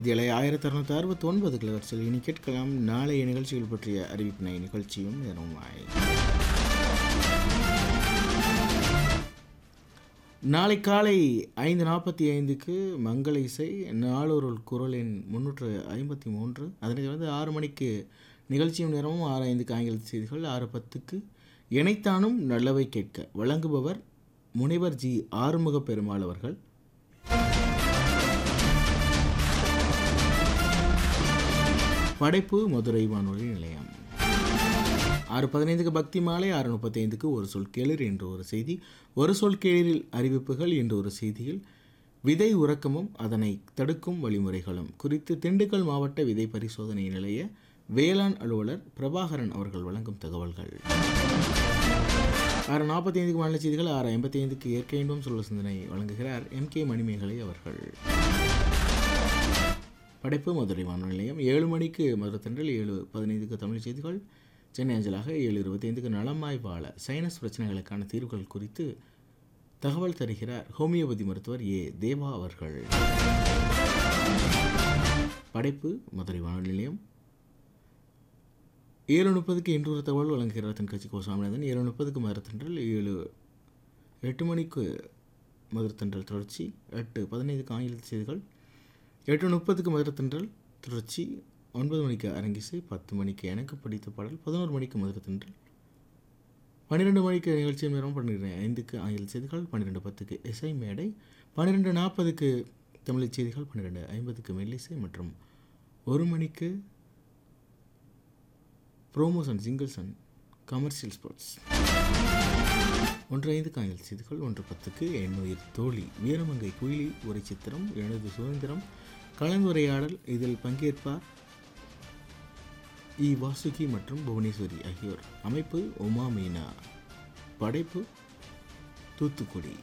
இதில் ஆயிரத்தி அறுநூற்றி அறுபத்தி ஒன்பது கிலோவர்ஸில் இனி கேட்கலாம் நாளைய நிகழ்ச்சிகள் பற்றிய அறிவிப்பினை நிகழ்ச்சியும் நேரமாய் நாளை காலை ஐந்து நாற்பத்தி ஐந்துக்கு மங்கள இசை நாளொரு குரல் எண் முந்நூற்று ஐம்பத்தி மூன்று அதனைத் தொடர்ந்து ஆறு மணிக்கு நிகழ்ச்சியும் நேரமும் ஆறு ஐந்துக்கு ஆங்கில செய்திகள் ஆறு பத்துக்கு இணைத்தானும் நல்லவை கேட்க வழங்குபவர் முனைவர் ஜி ஆறுமுக பெருமாள் அவர்கள் படைப்பு மதுரை வானொலி நிலையம் ஆறு பதினைந்துக்கு பக்தி மாலை ஆறு முப்பத்தைந்துக்கு ஒரு சொல் கேளிர் என்று ஒரு செய்தி ஒரு சொல் கேளிரில் அறிவிப்புகள் என்று ஒரு செய்தியில் விதை உறக்கமும் அதனை தடுக்கும் வழிமுறைகளும் குறித்து திண்டுக்கல் மாவட்ட விதை பரிசோதனை நிலைய வேளாண் அலுவலர் பிரபாகரன் அவர்கள் வழங்கும் தகவல்கள் ஆறு நாற்பத்தி ஐந்துக்கு மாநில செய்திகள் ஆறு ஐம்பத்தி ஐந்துக்கு இயற்கை இன்பம் சொல்ல சிந்தனை வழங்குகிறார் எம் கே மணிமேகலை அவர்கள் படைப்பு மதுரை வானொலி நிலையம் ஏழு மணிக்கு மதுரை தென்றல் ஏழு பதினைந்துக்கு தமிழ் செய்திகள் சென்னை அஞ்சலாக ஏழு இருபத்தைந்துக்கு நலமாய் வாழ சைனஸ் பிரச்சனைகளுக்கான தீர்வுகள் குறித்து தகவல் தருகிறார் ஹோமியோபதி மருத்துவர் ஏ தேவா அவர்கள் படைப்பு மதுரை வானொலி நிலையம் ஏழு முப்பதுக்கு இன்றொரு தகவல் வழங்குகிறார் தென்கட்சி கோ சாமிநாதன் ஏழு முப்பதுக்கு மதுரத்தன்றல் ஏழு எட்டு மணிக்கு மதுரத்தன்றல் தொடர்ச்சி எட்டு பதினைந்துக்கு ஆங்கில செய்திகள் எட்டு முப்பதுக்கு மதுரத்தன்றல் தொடர்ச்சி ஒன்பது மணிக்கு அரங்கிசை பத்து மணிக்கு எனக்கு பிடித்த பாடல் பதினோரு மணிக்கு மதுரத்தன்றல் பன்னிரெண்டு மணிக்கு நிகழ்ச்சி நேரம் பன்னிரெண்டு ஐந்துக்கு ஆங்கில செய்திகள் பன்னிரெண்டு பத்துக்கு இசை மேடை பன்னிரெண்டு நாற்பதுக்கு தமிழ் செய்திகள் பன்னிரெண்டு ஐம்பதுக்கு மெல்லிசை மற்றும் ஒரு மணிக்கு promos and singles and commercial sports ஒன்று ஐந்து காயல் செய்திகள் ஒன்று பத்துக்கு எண்ணுயிர் தோழி வீரமங்கை குயிலி உரை சித்திரம் எனது சுதந்திரம் கலந்துரையாடல் இதில் பங்கேற்பார் இ வாசுகி மற்றும் புவனேஸ்வரி ஆகியோர் அமைப்பு உமா மீனா படைப்பு தூத்துக்குடி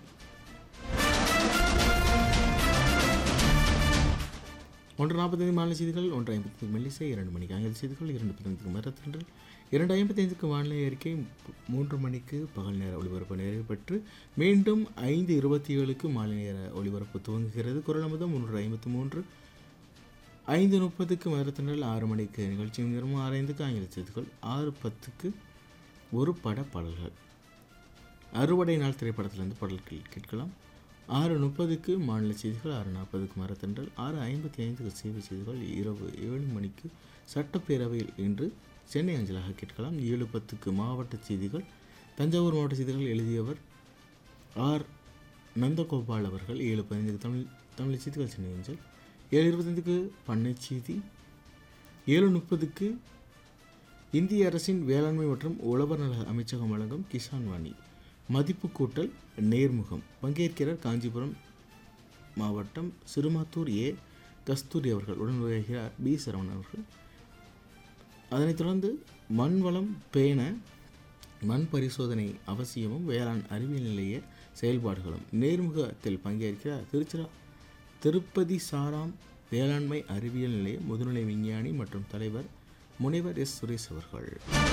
ஒன்று நாற்பத்தைந்து மாநில செய்திகள் ஒன்று ஐம்பத்தி மெல்லிசை இரண்டு மணிக்கு ஆங்கில செய்திகள் இரண்டு பதினைந்துக்கு மரத்தன்றல் இரண்டு ஐம்பத்தைந்துக்கு வானிலை அறிக்கை மூன்று மணிக்கு பகல் நேர ஒளிபரப்பு நிறைவு பெற்று மீண்டும் ஐந்து இருபத்தி ஏழுக்கு மாலை நேர ஒளிபரப்பு துவங்குகிறது குரல் அமுதம் முன்னூறு ஐம்பத்தி மூன்று ஐந்து முப்பதுக்கு மரத்தன்றல் ஆறு மணிக்கு நிகழ்ச்சி நேரமும் ஆறு ஐந்துக்கு ஆங்கில செய்திகள் ஆறு பத்துக்கு ஒரு பட பாடல்கள் அறுவடை நாள் திரைப்படத்திலிருந்து பாடல்கள் கேட்கலாம் ஆறு முப்பதுக்கு மாநில செய்திகள் ஆறு நாற்பதுக்கு மரத்தன்றல் ஆறு ஐம்பத்தி ஐந்துக்கு சேவை செய்திகள் இரவு ஏழு மணிக்கு சட்டப்பேரவையில் இன்று சென்னை அஞ்சலாக கேட்கலாம் ஏழு பத்துக்கு மாவட்ட செய்திகள் தஞ்சாவூர் மாவட்ட செய்திகள் எழுதியவர் ஆர் நந்தகோபால் அவர்கள் ஏழு பதினைந்துக்கு தமிழ் தமிழ் செய்திகள் சென்னை அஞ்சல் ஏழு இருபத்தைந்துக்கு பண்ணை செய்தி ஏழு முப்பதுக்கு இந்திய அரசின் வேளாண்மை மற்றும் உழவர் நல அமைச்சகம் வழங்கும் கிசான் வாணி மதிப்பு கூட்டல் நேர்முகம் பங்கேற்கிறார் காஞ்சிபுரம் மாவட்டம் சிறுமாத்தூர் ஏ கஸ்தூரி அவர்கள் உடன் உரையாகிறார் பி சரவணன் அவர்கள் அதனைத் தொடர்ந்து மண் வளம் பேண மண் பரிசோதனை அவசியமும் வேளாண் அறிவியல் நிலைய செயல்பாடுகளும் நேர்முகத்தில் பங்கேற்கிறார் திருச்சிரா திருப்பதி சாராம் வேளாண்மை அறிவியல் நிலைய முதுநிலை விஞ்ஞானி மற்றும் தலைவர் முனைவர் எஸ் சுரேஷ் அவர்கள்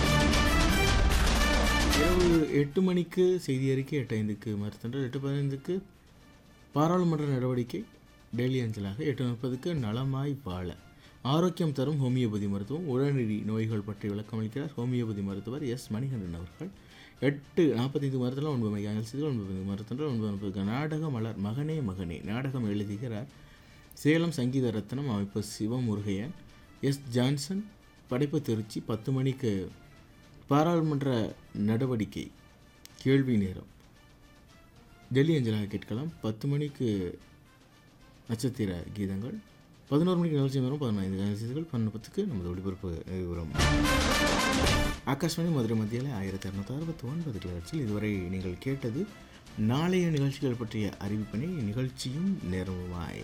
இரவு எட்டு மணிக்கு செய்தி அறிக்கை எட்டு ஐந்துக்கு மறுத்தன்றல் எட்டு பதினைந்துக்கு பாராளுமன்ற நடவடிக்கை டெல்லி அஞ்சலாக எட்டு முப்பதுக்கு நலமாய் வாழ ஆரோக்கியம் தரும் ஹோமியோபதி மருத்துவம் உடனடி நோய்கள் பற்றி விளக்கமளிக்கிறார் ஹோமியோபதி மருத்துவர் எஸ் மணிகண்டன் அவர்கள் எட்டு நாற்பத்தைந்து மருத்துவம் ஒன்பது மணிக்கு ஆங்கில செய்திகள் ஒன்பது மருத்துவம் ஒன்பது முப்பதுக்கு நாடக மலர் மகனே மகனே நாடகம் எழுதுகிறார் சேலம் சங்கீத ரத்னம் அமைப்பு சிவமுருகையன் எஸ் ஜான்சன் படைப்பு திருச்சி பத்து மணிக்கு பாராளுமன்ற நடவடிக்கை கேள்வி நேரம் டெல்லி அஞ்சலாக கேட்கலாம் பத்து மணிக்கு நட்சத்திர கீதங்கள் பதினோரு மணிக்கு நிகழ்ச்சி வரும் பதினைந்து நிகழ்ச்சிகள் பன்னெண்டு பத்துக்கு நமது ஒளிபரப்பு விவரம் ஆகாஷ்வாணி மதுரை மத்தியில் ஆயிரத்தி இரநூத்தி அறுபத்தி ஒன்பது நிகழ்ச்சியில் இதுவரை நீங்கள் கேட்டது நாளைய நிகழ்ச்சிகள் பற்றிய அறிவிப்பினை நிகழ்ச்சியும் நேரமுமாய்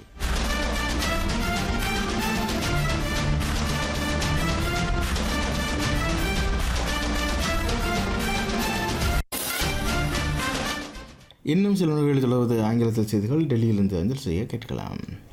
இன்னும் சில நோய்கள் தொடர்வது ஆங்கிலத்தில் செய்திகள் டெல்லியிலிருந்து அஞ்சல் செய்ய கேட்கலாம்